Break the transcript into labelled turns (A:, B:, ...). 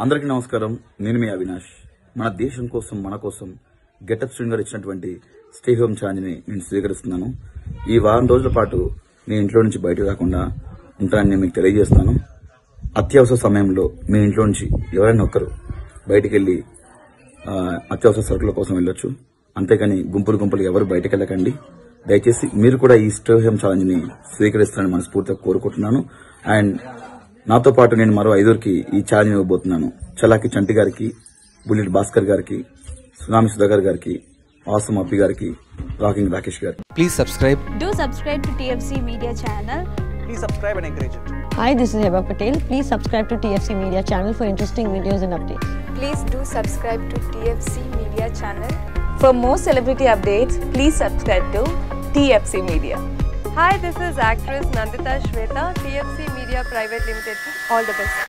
A: అందరికీ నమస్కారం నేను మీ అవినాష్ మన దేశం కోసం మన కోసం గెటప్ శ్రీంగర్ ఇచ్చినటువంటి స్టే హోమ్ ఛాలెంజ్ ని నేను స్వీకరిస్తున్నాను ఈ వారం రోజుల పాటు నేను ఇంట్లో నుంచి బయటకు రాకుండా ఉంటానని నేను మీకు తెలియజేస్తాను అత్యవసర సమయంలో మీ ఇంట్లో నుంచి ఎవరైనా ఒక్కరు బయటికి వెళ్లి ఆ, అత్యవసర సరుకుల కోసం వెళ్ళొచ్చు అంతేగాని గుంపులు గుంపులు ఎవరు బయటకు వెళ్ళకండి దయచేసి మీరు కూడా ఈ స్టే హోమ్ ఛాలెంజ్ ని స్వీకరిస్తారని మనస్ఫూర్తిగా కోరుకుంటున్నాను అండ్ నాతో పాటు నేను మరో ఐదుగురికి ఈ ఛాలెంజ్ ఇవ్వబోతున్నాను చలాకి చంటి గారికి బుల్లెట్ భాస్కర్ గారికి సునామి సుధాకర్ గారికి ఆసం అప్పి గారికి రాకింగ్ రాకేష్ గారికి
B: Please subscribe.
C: Do subscribe to TFC Media channel.
D: Please subscribe and encourage it.
E: Hi, this is Heba Patel. Please subscribe to TFC Media channel for interesting videos and updates.
F: Please do subscribe to TFC Media channel. For more celebrity updates, please subscribe to TFC Media.
G: Hi, this is actress Nandita Shweta, TFC Media Private Limited. All the best.